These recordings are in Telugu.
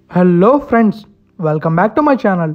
hello friends welcome back to my channel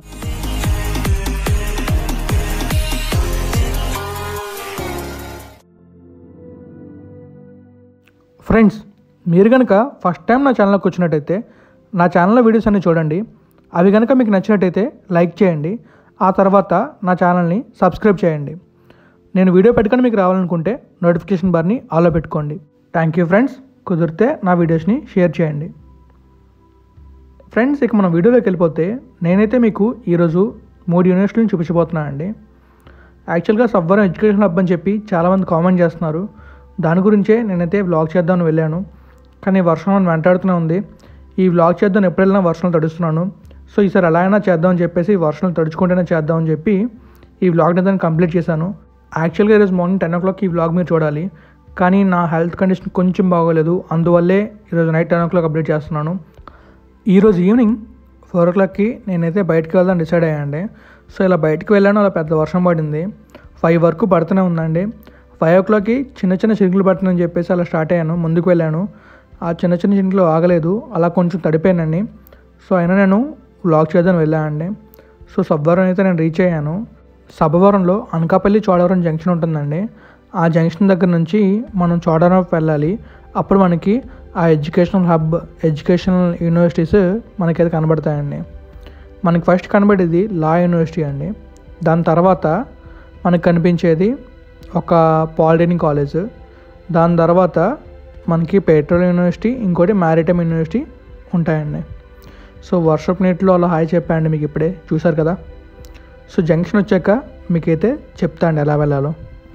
friends మీరు కనుక ఫస్ట్ టైం నా ఛానల్కి వచ్చినట్టయితే నా ఛానల్లో వీడియోస్ అన్ని చూడండి అవి కనుక మీకు నచ్చినట్టయితే లైక్ చేయండి ఆ తర్వాత నా ఛానల్ని సబ్స్క్రైబ్ చేయండి నేను వీడియో పెట్టుకొని మీకు రావాలనుకుంటే నోటిఫికేషన్ బార్ని ఆలో పెట్టుకోండి థ్యాంక్ యూ ఫ్రెండ్స్ కుదిరితే నా వీడియోస్ని షేర్ చేయండి ఫ్రెండ్స్ ఇక మనం వీడియోలోకి వెళ్ళిపోతే నేనైతే మీకు ఈరోజు మూడు యూనివర్సిటీలను చూపించబోతున్నాను అండి యాక్చువల్గా సబ్వరం ఎడ్యుకేషన్ హబ్ అని చెప్పి చాలామంది కామెంట్ చేస్తున్నారు దాని గురించే నేనైతే వ్లాగ్ చేద్దామని వెళ్ళాను కానీ వర్షం నన్ను వెంటాడుతూనే ఉంది ఈ వ్లాగ్ చేద్దాం ఎప్పుడు వెళ్ళినా వర్షంలో తడుస్తున్నాను సో ఈసారి ఎలా అయినా చేద్దామని చెప్పేసి వర్షంలో తడుచుకుంటేనే చేద్దామని చెప్పి ఈ వ్లాగ్ని దాన్ని కంప్లీట్ చేశాను యాక్చువల్గా ఈరోజు మార్నింగ్ టెన్ ఓ క్లాక్ ఈ వ్లాగ్ మీరు చూడాలి కానీ నా హెల్త్ కండిషన్ కొంచెం బాగోలేదు అందువల్లే ఈరోజు night ten o'clock update చేస్తున్నాను ఈరోజు ఈవినింగ్ ఫోర్ ఓ క్లాక్కి నేనైతే బయటకు వెళ్దాం డిసైడ్ అయ్యాండి సో ఇలా బయటకు వెళ్ళాను అలా పెద్ద వర్షం పడింది ఫైవ్ వరకు పడుతూనే ఉందండి ఫైవ్ ఓ క్లాక్కి చిన్న చిన్న చినుకులు పడుతుందని చెప్పేసి అలా స్టార్ట్ అయ్యాను ముందుకు వెళ్ళాను ఆ చిన్న చిన్న చినుకులు ఆగలేదు అలా కొంచెం తడిపోయానండి సో అయినా నేను వ్లాగ్ చేద్దామని వెళ్ళానండి సో సబ్బవరం అయితే నేను రీచ్ అయ్యాను సబ్బవరంలో అనకాపల్లి చోడవరం జంక్షన్ ఉంటుందండి ఆ జంక్షన్ దగ్గర నుంచి మనం చోడవరం వెళ్ళాలి అప్పుడు మనకి ఆ ఎడ్యుకేషనల్ హబ్ ఎడ్యుకేషనల్ యూనివర్సిటీస్ మనకైతే కనబడతాయండి మనకి ఫస్ట్ కనబడేది లా యూనివర్సిటీ అండి దాని తర్వాత మనకు కనిపించేది ఒక పాలిటెక్నిక్ కాలేజ్ దాని తర్వాత మనకి పెట్రోల్ యూనివర్సిటీ ఇంకోటి మ్యారిటైమ్ యూనివర్సిటీ ఉంటాయండి సో వర్షపు నీటిలో అలా హాయ్ చెప్పాయండి మీకు ఇప్పుడే చూసారు కదా సో జంక్షన్ వచ్చాక మీకైతే చెప్తా అండి ఎలా వెళ్ళాలో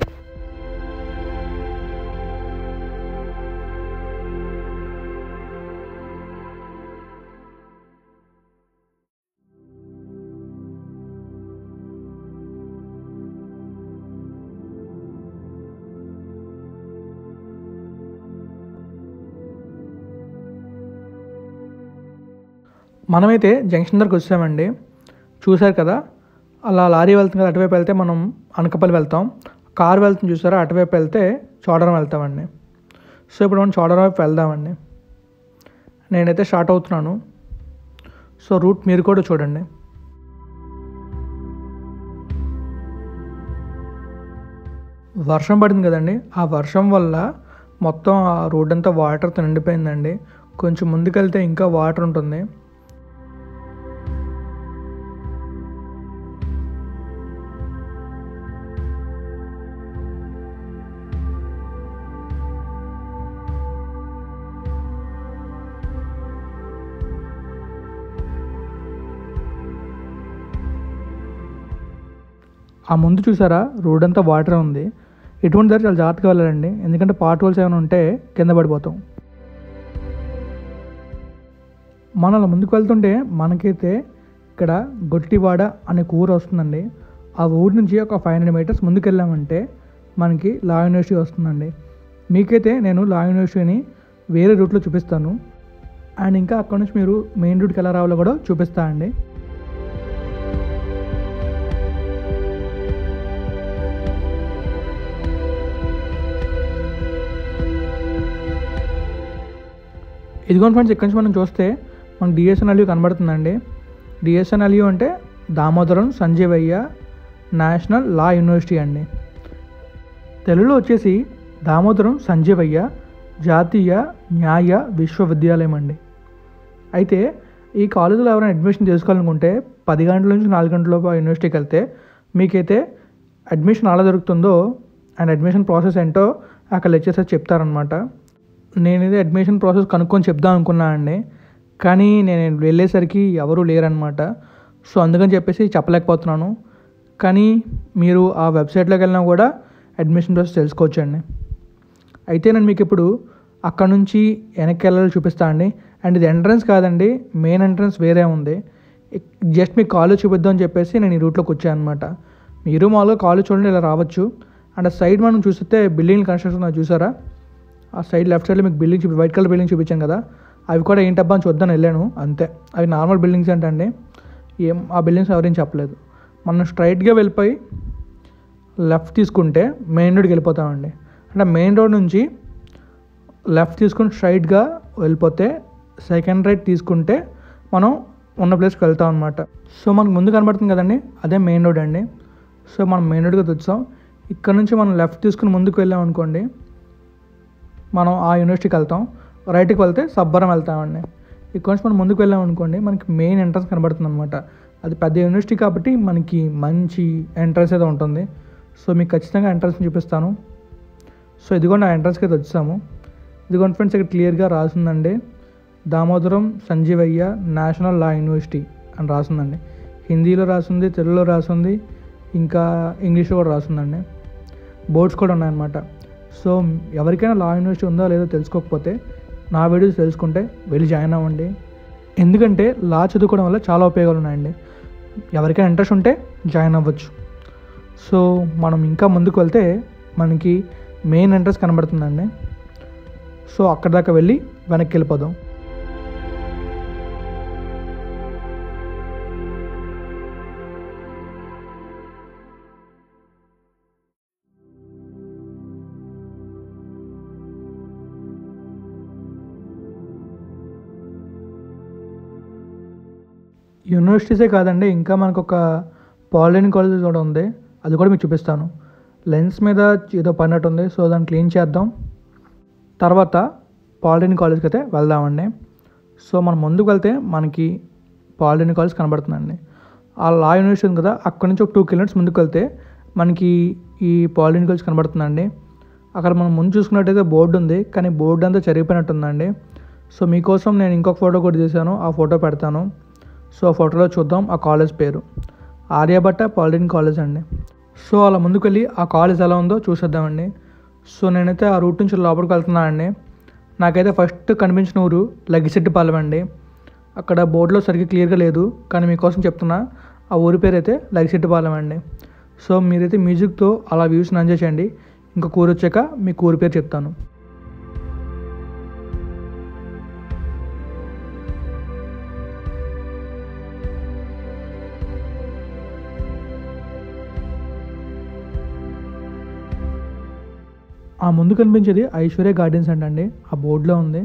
మనమైతే జంక్షన్ దగ్గరకు వచ్చామండి చూశారు కదా అలా లారీ వెళ్తుంది కదా అటువైపు వెళ్తే మనం అనకపల్లి వెళ్తాం కారు వెళ్తుంది చూసారా అటువైపు వెళ్తే చోడవరం వెళ్తామండి సో ఇప్పుడు మనం చోడవరం వైపు వెళ్దామండి నేనైతే స్టార్ట్ అవుతున్నాను సో రూట్ మీరు కూడా చూడండి వర్షం పడింది కదండి ఆ వర్షం వల్ల మొత్తం ఆ రోడ్ అంతా వాటర్తో నిండిపోయిందండి కొంచెం ముందుకెళ్తే ఇంకా వాటర్ ఉంటుంది ఆ ముందు చూసారా రోడ్ అంతా వాటర్ ఉంది ఎటువంటి దారి చాలా జాగ్రత్తగా వెళ్ళాలండి ఎందుకంటే పార్ట్ హోల్స్ ఏమైనా ఉంటే కింద పడిపోతాం మనం అలా ముందుకు వెళ్తుంటే మనకైతే ఇక్కడ గొట్టివాడ అనే ఊరు వస్తుందండి ఆ ఊరు నుంచి ఒక ఫైవ్ హండ్రెడ్ మీటర్స్ ముందుకు వెళ్ళామంటే మనకి లా యూనివర్సిటీ వస్తుందండి మీకైతే నేను లా యూనివర్సిటీని వేరే రూట్లో చూపిస్తాను అండ్ ఇంకా అక్కడ నుంచి మీరు మెయిన్ రూట్కి ఎలా రావాలో కూడా చూపిస్తా అండి ఇదిగోండి ఫ్రెండ్స్ ఇక్కడ నుంచి మనం చూస్తే మనకు డిఎస్ఎన్ఎల్యూ కనబడుతుందండి డిఎస్ఎన్ఎల్యూ అంటే Damodaram Sanjivayya national law university అండి తెలుగులో వచ్చేసి దామోదరం సంజీవయ్య జాతీయ న్యాయ విశ్వవిద్యాలయం అండి అయితే ఈ కాలేజీలో ఎవరైనా అడ్మిషన్ చేసుకోవాలనుకుంటే పది గంటల నుంచి నాలుగు గంటల లోపు ఆ యూనివర్సిటీకి వెళ్తే మీకైతే అడ్మిషన్ ఎలా దొరుకుతుందో అండ్ అడ్మిషన్ ప్రాసెస్ ఏంటో అక్కడ లెక్చర్స్ చెప్తారనమాట నేనైతే అడ్మిషన్ ప్రాసెస్ కనుక్కొని చెప్దాం అనుకున్నా అండి కానీ నేను వెళ్ళేసరికి ఎవరూ లేరనమాట సో అందుకని చెప్పేసి చెప్పలేకపోతున్నాను కానీ మీరు ఆ వెబ్సైట్లోకి వెళ్ళినా కూడా అడ్మిషన్ ప్రాసెస్ తెలుసుకోవచ్చండి అయితే నేను మీకు ఇప్పుడు అక్కడ నుంచి వెనక్కి వెళ్ళాలో చూపిస్తా అండి అండ్ ఇది ఎంట్రన్స్ కాదండి మెయిన్ ఎంట్రన్స్ వేరే ఉంది జస్ట్ మీకు కాలేజ్ చూపిద్దాం అని చెప్పేసి నేను ఈ రూట్లోకి వచ్చాను అనమాట మీరు మామూలుగా కాలేజ్ చూడండి ఇలా రావచ్చు అండ్ సైడ్ మనం చూస్తే బిల్డింగ్ కన్స్ట్రక్షన్ చూసారా ఆ సైడ్ లెఫ్ట్ సైడ్లో మీకు బిల్డింగ్ చూపి వైట్ కలర్ బిల్డింగ్ చూపించాను కదా అవి కూడా ఏంటబ్బా అని చూద్దాం వెళ్ళాను అంతే అవి నార్మల్ బిల్డింగ్స్ ఏంటండి ఏం ఆ బిల్డింగ్స్ ఎవరేం చెప్పలేదు మనం స్ట్రైట్గా వెళ్ళిపోయి లెఫ్ట్ తీసుకుంటే మెయిన్ రోడ్కి వెళ్ళిపోతామండి అంటే మెయిన్ రోడ్ నుంచి లెఫ్ట్ తీసుకుని స్ట్రైట్గా వెళ్ళిపోతే సెకండ్ రైట్ తీసుకుంటే మనం ఉన్న ప్లేస్కి వెళ్తాం అనమాట సో మనకు ముందు కనబడుతుంది కదండి అదే మెయిన్ రోడ్ అండి సో మనం మెయిన్ రోడ్కి వచ్చాం ఇక్కడ నుంచి మనం లెఫ్ట్ తీసుకుని ముందుకు వెళ్ళాం అనుకోండి మనం ఆ యూనివర్సిటీకి వెళ్తాం రైట్కి వెళ్తే సబ్బరం వెళ్తామండి ఇక్కడ నుంచి మనం ముందుకు వెళ్ళాం అనుకోండి మనకి మెయిన్ ఎంట్రన్స్ కనబడుతుంది అనమాట అది పెద్ద యూనివర్సిటీ కాబట్టి మనకి మంచి ఎంట్రన్స్ అయితే ఉంటుంది సో మీకు ఖచ్చితంగా ఎంట్రన్స్ చూపిస్తాను సో ఇదిగోండి ఆ ఎంట్రన్స్కి అయితే వచ్చాము ఇదిగోండి ఫ్రెండ్స్ ఇక్కడ క్లియర్గా రాసిందండి Damodaram Sanjivayya national law university అని రాసిందండి హిందీలో రాసింది తెలుగులో రాసింది ఇంకా ఇంగ్లీష్లో కూడా రాసిందండి బోర్డ్స్ కూడా ఉన్నాయన్నమాట సో ఎవరికైనా లా యూనివర్సిటీ ఉందో లేదో తెలుసుకోకపోతే నా వీడియోస్ తెలుసుకుంటే వెళ్ళి జాయిన్ అవ్వండి ఎందుకంటే లా చదువుకోవడం వల్ల చాలా ఉపయోగాలు ఉన్నాయండి ఎవరికైనా ఇంట్రెస్ట్ ఉంటే జాయిన్ అవ్వచ్చు సో మనం ఇంకా ముందుకు వెళ్తే మనకి మెయిన్ ఎంట్రన్స్ కనబడుతుందండి సో అక్కడ దాకా వెళ్ళి వెనక్కి వెళ్ళిపోదాం యూనివర్సిటీసే కాదండి ఇంకా మనకు ఒక పాలిటెక్నిక్ కాలేజ్ కూడా ఉంది అది కూడా మీకు చూపిస్తాను లెన్స్ మీద ఏదో పడినట్టు ఉంది సో దాన్ని క్లీన్ చేద్దాం తర్వాత పాలిటెక్నిక్ కాలేజ్కి అయితే వెళ్దామండి సో మనం ముందుకు వెళ్తే మనకి పాలిటెక్నిక్ కాలేజ్ కనబడుతుందండి ఆ లా యూనివర్సిటీ ఉంది కదా అక్కడ నుంచి ఒక టూ కిలోమీటర్స్ ముందుకు వెళ్తే మనకి ఈ పాలిటెక్నిక్ కాలేజ్ కనబడుతుందండి అక్కడ మనం ముందు చూసుకున్నట్టయితే బోర్డు ఉంది కానీ బోర్డు అంతా చెరిగిపోయినట్టుందండి సో మీకోసం నేను ఇంకొక ఫోటో కూడా తీశాను ఆ ఫోటో పెడతాను సో ఆ ఫోటోలో చూద్దాం ఆ కాలేజ్ పేరు ఆర్యభట్ట పాలిటెక్నిక్ కాలేజ్ అండి సో అలా ముందుకు వెళ్ళి ఆ కాలేజ్ ఎలా ఉందో చూసేద్దామండి సో నేనైతే ఆ రూట్ నుంచి లోపలికి వెళ్తున్నాను అండి నాకైతే ఫస్ట్ కనిపించిన ఊరు లగ్గిశెట్టిపాలెం అండి అక్కడ బోర్డులో సరిగ్గా క్లియర్గా లేదు కానీ మీకోసం చెప్తున్నా ఆ ఊరి పేరు అయితే లగ్గిశెట్టిపాలెం అండి సో మీరైతే మ్యూజిక్తో అలా వ్యూస్ని ఎంజాయ్ చేయండి ఇంకా ఊరు వచ్చాక మీకు ఊరి పేరు చెప్తాను ఆ ముందు కనిపించేది ఐశ్వర్య గార్డెన్స్ అంటండి ఆ బోర్డులో ఉంది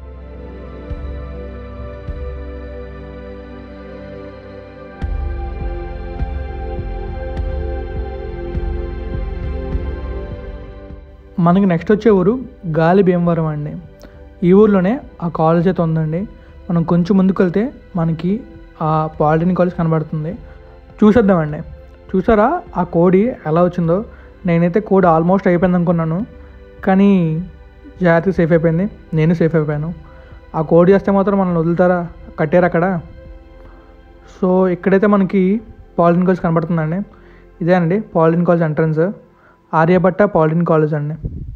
మనకి నెక్స్ట్ వచ్చే ఊరు గాలి భీమవరం అండి ఈ ఊర్లోనే ఆ కాలేజ్ అయితే ఉందండి మనం కొంచెం ముందుకు వెళ్తే మనకి ఆ పాలిటెక్నిక్ కాలేజ్ కనబడుతుంది చూసేద్దామండి చూసారా ఆ కోడి ఎలా వచ్చిందో నేనైతే కోడి ఆల్మోస్ట్ అయిపోయింది అనుకున్నాను కానీ జాగ్రత్తగా సేఫ్ అయిపోయింది నేను సేఫ్ అయిపోయాను ఆ కోడి చేస్తే మాత్రం మనల్ని వదులుతారా కట్టారు అక్కడ సో ఇక్కడైతే మనకి పాలిటెక్నిక్ కాలేజ్ కనబడుతుందండి ఇదే అండి polytechnic college entrance Aryabhatta polytechnic college అండి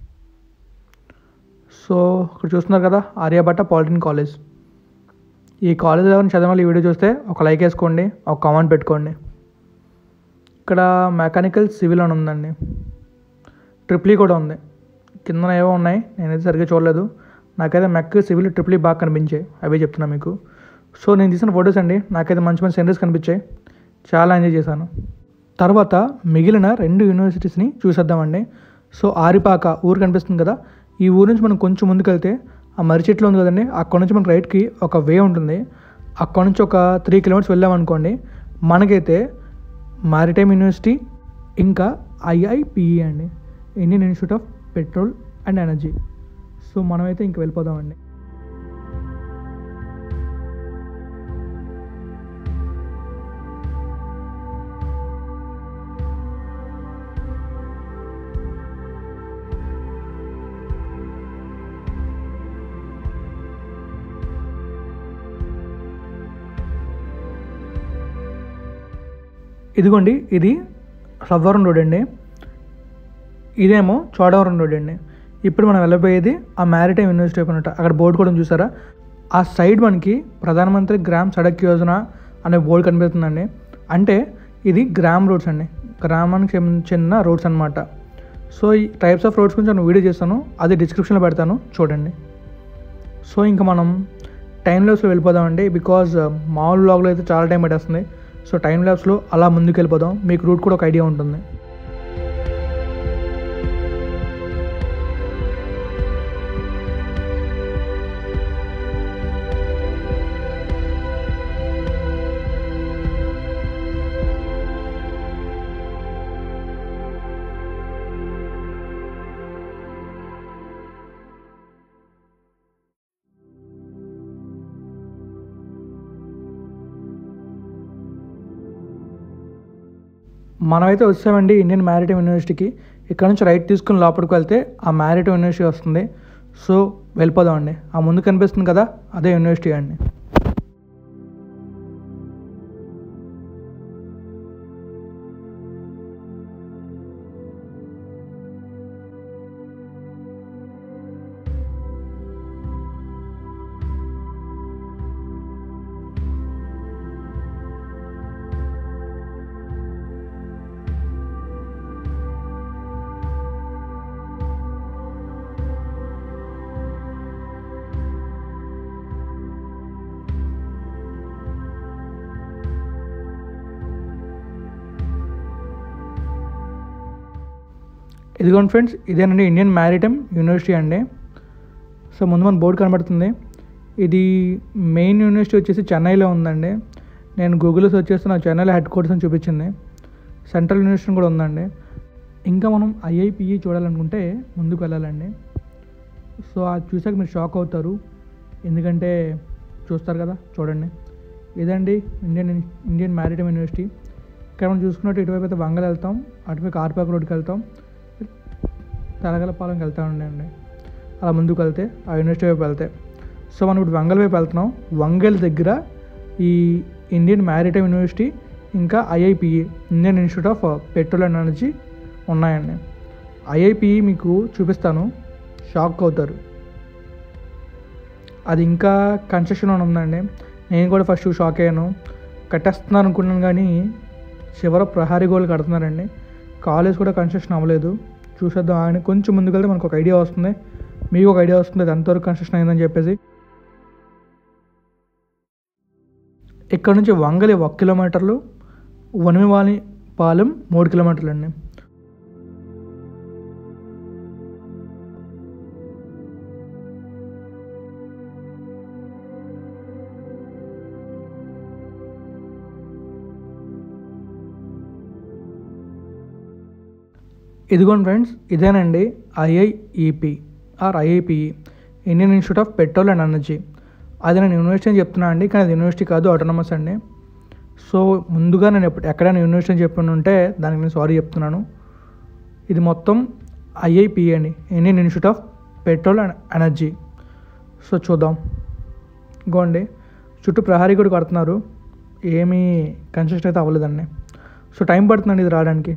సో ఇక్కడ చూస్తున్నారు కదా ఆర్యభట్ట పాలిటెక్నిక్ కాలేజ్ ఈ కాలేజ్ ఎవరైనా చదవాలి ఈ వీడియో చూస్తే ఒక లైక్ వేసుకోండి ఒక కామెంట్ పెట్టుకోండి ఇక్కడ మెకానికల్ సివిల్ అని ఉందండి ట్రిప్లీ కూడా ఉంది కింద ఏవో ఉన్నాయి నేనైతే సరిగ్గా చూడలేదు నాకైతే మెక్ సివిల్ ట్రిప్లీ బాగా కనిపించాయి అవే చెప్తున్నా మీకు సో నేను తీసిన ఫొటోస్ అండి నాకైతే మంచి మంచి సెంటర్స్ కనిపించాయి చాలా ఎంజాయ్ చేశాను తర్వాత మిగిలిన రెండు యూనివర్సిటీస్ని చూసేద్దామండి సో ఆరిపాక ఊరు కనిపిస్తుంది కదా ఈ ఊరు నుంచి మనం కొంచెం ముందుకు వెళ్తే ఆ మర్రి చెట్లు ఉంది కదండి అక్కడ నుంచి మన రైట్కి ఒక వే ఉంటుంది అక్కడ నుంచి ఒక త్రీ కిలోమీటర్స్ వెళ్ళామనుకోండి మనకైతే మారిటైమ్ యూనివర్సిటీ ఇంకా ఐఐపిఈ అండి Indian institute of petrol and energy so మనమైతే ఇంక వెళ్ళిపోదామండి ఇదిగోండి ఇది సవ్వరం రోడ్ అండి ఇదేమో చోడవరం రోడ్ అండి ఇప్పుడు మనం వెళ్ళబోయేది ఆ మ్యారిటైమ్ యూనివర్సిటీ అనమాట అక్కడ బోర్డు కూడా ఉంది చూసారా ఆ సైడ్ మనకి ప్రధానమంత్రి గ్రామ్ సడక్ యోజన అనే బోర్డు కనిపిస్తుందండి అంటే ఇది గ్రామ్ రోడ్స్ అండి గ్రామానికి చెం- చెందిన రోడ్స్ అనమాట సో ఈ టైప్స్ ఆఫ్ రోడ్స్ గురించి నేను వీడియో చేస్తాను అది డిస్క్రిప్షన్లో పెడతాను చూడండి సో ఇంకా మనం టైం ల్యాబ్స్లో వెళ్ళిపోదామండి బికాజ్ మామూలు బ్లాగ్లో అయితే చాలా టైం పట్టేస్తుంది సో టైం ల్యాబ్స్లో అలా ముందుకు వెళ్ళిపోదాం మీకు రూట్ కూడా ఒక ఐడియా ఉంటుంది మనమైతే వచ్చామండి ఇండియన్ మ్యారిటైమ్ యూనివర్సిటీకి ఇక్కడ నుంచి రైట్ తీసుకుని లోపలికి వెళ్తే ఆ మ్యారిటైమ్ యూనివర్సిటీ వస్తుంది సో వెళ్ళిపోదామండి ఆ ముందు కనిపిస్తుంది కదా అదే యూనివర్సిటీ అండి ఇదిగోండి ఫ్రెండ్స్ ఇదేనండి ఇండియన్ మ్యారిటైమ్ యూనివర్సిటీ అండి సో ముందు మన బోర్డు కనబడుతుంది ఇది మెయిన్ యూనివర్సిటీ వచ్చేసి చెన్నైలో ఉందండి నేను గూగుల్లో సెర్చ్ చేస్తే నాకు చెన్నైలో హెడ్ క్వార్టర్స్ అని చూపించింది సెంట్రల్ యూనివర్సిటీ కూడా ఉందండి ఇంకా మనం ఐఐపిఈ చూడాలనుకుంటే ముందుకు వెళ్ళాలండి సో అది చూసాక మీరు షాక్ అవుతారు ఎందుకంటే చూస్తారు కదా చూడండి ఇదండి ఇండియన్ ఇండియన్ మ్యారిటైమ్ యూనివర్సిటీ ఇక్కడ మనం చూసుకున్నట్టు ఇటువైపు అయితే వంగలు వెళ్తాం అటువైపు ఆర్పాక్ రోడ్కి వెళ్తాం తలగలపాలెంకి వెళ్తా ఉండండి అలా ముందుకు వెళ్తే ఆ యూనివర్సిటీ వైపు వెళ్తే సో మనం ఇప్పుడు వంగల్ వైపు వెళ్తున్నాం వంగల్ దగ్గర ఈ ఇండియన్ మ్యారిటైమ్ యూనివర్సిటీ ఇంకా IIPE Indian institute of petrol and energy ఉన్నాయండి ఐఐపిఈ మీకు చూపిస్తాను షాక్ అవుతారు అది ఇంకా కన్స్ట్రక్షన్ ఉందండి నేను కూడా ఫస్ట్ షాక్ అయ్యాను కట్టేస్తున్నారు అనుకున్నాను కానీ చివర ప్రహారీ గోళ్ళు కడుతున్నారండి కాలేజ్ కూడా కన్స్ట్రక్షన్ అవ్వలేదు చూసేద్దాం ఆయన కొంచెం ముందుకెళ్తే మనకు ఒక ఐడియా వస్తుంది మీకు ఒక ఐడియా వస్తుంది అది ఎంతవరకు కన్స్ట్రక్షన్ అయిందని చెప్పేసి ఇక్కడ నుంచి వంగలి ఒక కిలోమీటర్లు వనమివాలి పాలెం మూడు కిలోమీటర్లు అండి ఇదిగోండి ఫ్రెండ్స్ ఇదేనండి IIEP or IIPE Indian institute of petrol and energy అది నేను యూనివర్సిటీ అని చెప్తున్నా అండి కానీ అది యూనివర్సిటీ కాదు ఆటోనమస్ అండి సో ముందుగా నేను ఎప్పుడు ఎక్కడైనా యూనివర్సిటీ అని చెప్పి ఉంటే దానికి నేను సారీ చెప్తున్నాను ఇది మొత్తం ఐఐపిఈ అండి Indian institute of petrol and energy so చూద్దాం ఇంకోండి చుట్టూ ప్రహారీ కూడా కడుతున్నారు ఏమీ కన్స్ట్రక్షన్ అయితే అవ్వలేదండి సో టైం పడుతుందండి ఇది రావడానికి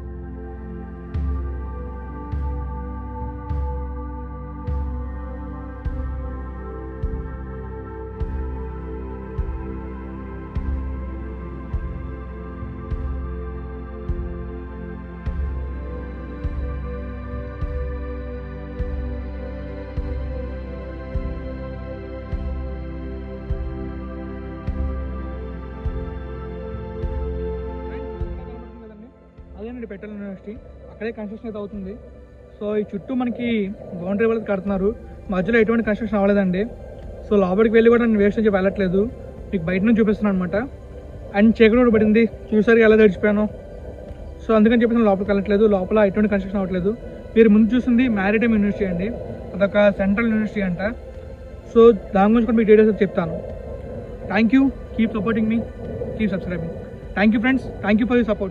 అదేనండి పెట్రోల్ యూనివర్సిటీ అక్కడే కన్స్ట్రక్షన్ అయితే అవుతుంది సో ఈ చుట్టూ మనకి బౌండరీ వాళ్ళు కడుతున్నారు మధ్యలో ఎటువంటి కన్స్ట్రక్షన్ అవ్వలేదండి సో లోపలికి వెళ్ళి కూడా నేను వేస్ట్ నుంచి వెళ్ళట్లేదు మీకు బయట నుంచి చూపిస్తున్నాను అనమాట అండ్ చీకటి కూడా పడింది చూసారు ఎలా తడిచిపోయాను సో అందుకని చెప్పేసి నేను లోపలికి వెళ్ళట్లేదు లోపల ఎటువంటి కన్స్ట్రక్షన్ అవ్వట్లేదు మీరు ముందు చూసింది మ్యారిటైమ్ యూనివర్సిటీ అండి అదొక సెంట్రల్ యూనివర్సిటీ అంట సో దాని గురించి కూడా మీకు డీటెయిల్స్ చెప్తాను థ్యాంక్ యూ కీప్ సపోర్టింగ్ మీ keep subscribing thank you friends thank you for you support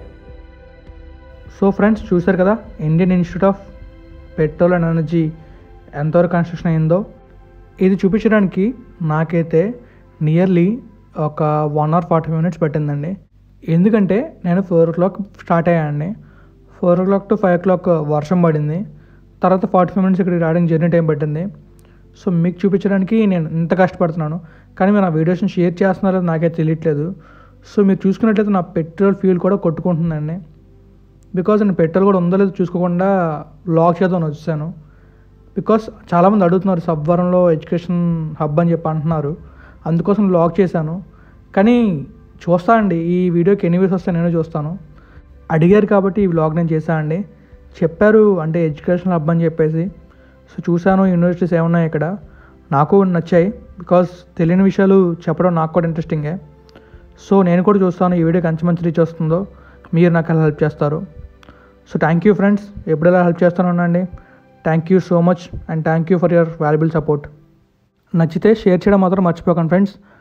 so friends చూశారు కదా Indian institute of petrol and energy ఎంతవరకు కన్స్ట్రక్షన్ అయిందో ఇది చూపించడానికి నాకైతే నియర్లీ ఒక వన్ అవర్ ఫార్టీ మినిట్స్ పట్టిందండి ఎందుకంటే నేను ఫోర్ ఓ క్లాక్ స్టార్ట్ అయ్యానండి four o'clock to five o'clock వర్షం పడింది తర్వాత ఫార్టీ ఫైవ్ మినిట్స్ ఇక్కడికి రావడానికి జర్నీ టైం పట్టింది సో మీకు చూపించడానికి నేను ఇంత కష్టపడుతున్నాను కానీ మీరు నా వీడియోస్ని షేర్ చేస్తున్నారో నాకైతే తెలియట్లేదు సో మీరు చూసుకున్నట్లయితే నా పెట్రోల్ ఫ్యూల్ కూడా కొట్టుకుంటుందండి బికాజ్ నేను పెట్రోల్ కూడా ఉందో లేదో చూసుకోకుండా లాక్ చేద్దామని వచ్చాను బికాస్ చాలామంది అడుగుతున్నారు సబ్వరంలో ఎడ్యుకేషన్ హబ్ అని చెప్పి అంటున్నారు అందుకోసం లాక్ చేశాను కానీ చూస్తా అండి ఈ వీడియోకి ఎన్ని వ్యూస్ వస్తే నేను చూస్తాను అడిగారు కాబట్టి ఈ వ్లాగ్ నేను చేశాను అండి చెప్పారు అంటే ఎడ్యుకేషన్ హబ్ అని చెప్పేసి సో చూశాను యూనివర్సిటీస్ ఏమున్నాయి ఇక్కడ నాకు నచ్చాయి బికాస్ తెలియని విషయాలు చెప్పడం నాకు కూడా ఇంట్రెస్టింగే సో నేను కూడా చూస్తాను ఈ వీడియోకి మంచి మంచి రీచ్ వస్తుందో మీరు నాకు ఎలా హెల్ప్ చేస్తారు సో థ్యాంక్ యూ ఫ్రెండ్స్ ఎప్పుడు ఎలా హెల్ప్ చేస్తాను ఉండండి thank you so much and thank you for your valuable support నచ్చితే షేర్ చేయడం మాత్రం మర్చిపోకండి ఫ్రెండ్స్